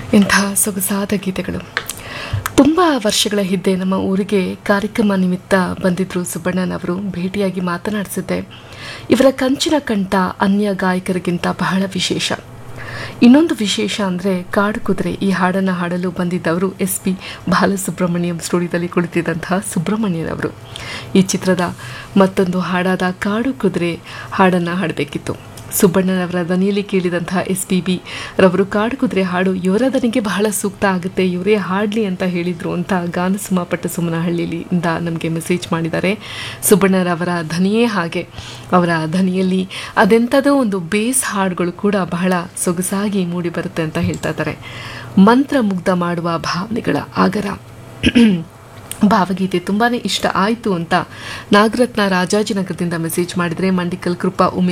ಇಂಥ ಸೊಗಸಾದ ಗೀತೆಗಳು ತುಂಬ ವರ್ಷಗಳ ಹಿಂದೆ ನಮ್ಮ ಊರಿಗೆ ಕಾರ್ಯಕ್ರಮ ನಿಮಿತ್ತ ಬಂದಿದ್ದರು ಸುಬ್ಬಣ್ಣನವರು ಭೇಟಿಯಾಗಿ ಮಾತನಾಡಿಸಿದ್ದೆ ಇವರ ಕಂಚಿನ ಕಂಠ ಅನ್ಯ ಗಾಯಕರಿಗಿಂತ ಬಹಳ ವಿಶೇಷ ಇನ್ನೊಂದು ವಿಶೇಷ ಅಂದರೆ ಕಾಡು ಕುದುರೆ ಈ ಹಾಡನ್ನು ಹಾಡಲು ಬಂದಿದ್ದವರು ಎಸ್ ಪಿ ಬಾಲಸುಬ್ರಹ್ಮಣ್ಯಂ ಸ್ಟುಡಿಯೋದಲ್ಲಿ ಕುಳಿತಿದ್ದಂತಹ ಸುಬ್ರಹ್ಮಣ್ಯನವರು ಈ ಚಿತ್ರದ ಮತ್ತೊಂದು ಹಾಡಾದ ಕಾಡು ಕುದುರೆ ಹಾಡನ್ನು ಹಾಡಬೇಕಿತ್ತು ಸುಬ್ಬಣ್ಣನವರ ದನಿಯಲ್ಲಿ ಕೇಳಿದಂತಹ ಎಸ್ ಪಿ ಬಿ ರವರು ಕಾಡು ಕುದುರೆ ಹಾಡು ಇವರ ದನಿಗೆ ಬಹಳ ಸೂಕ್ತ ಆಗುತ್ತೆ ಇವರೇ ಹಾಡಲಿ ಅಂತ ಹೇಳಿದರು ಅಂತ ಗಾನಸುಮ ಪಟ್ಟಸುಮನಹಳ್ಳಿಲಿ ಇಂದ ನಮಗೆ ಮೆಸೇಜ್ ಮಾಡಿದ್ದಾರೆ ಸುಬ್ಬಣ್ಣರವರ ಧನಿಯೇ ಹಾಗೆ ಅವರ ಧನಿಯಲ್ಲಿ ಅದೆಂಥದೋ ಒಂದು ಬೇಸ್ ಹಾಡುಗಳು ಕೂಡ ಬಹಳ ಸೊಗಸಾಗಿ ಮೂಡಿ ಬರುತ್ತೆ ಅಂತ ಹೇಳ್ತಾ ಇದ್ದಾರೆ ಮಂತ್ರಮುಗ್ಧ ಮಾಡುವ ಭಾವನೆಗಳ ಆಗರ ಭಾವಗೀತೆ ತುಂಬಾ ಇಷ್ಟ ಆಯಿತು ಅಂತ ನಾಗರತ್ನ ರಾಜಾಜಿನಗರದಿಂದ ಮೆಸೇಜ್ ಮಾಡಿದರೆ ಮಂಡಿಕಲ್ ಕೃಪಾ ಉಮೆ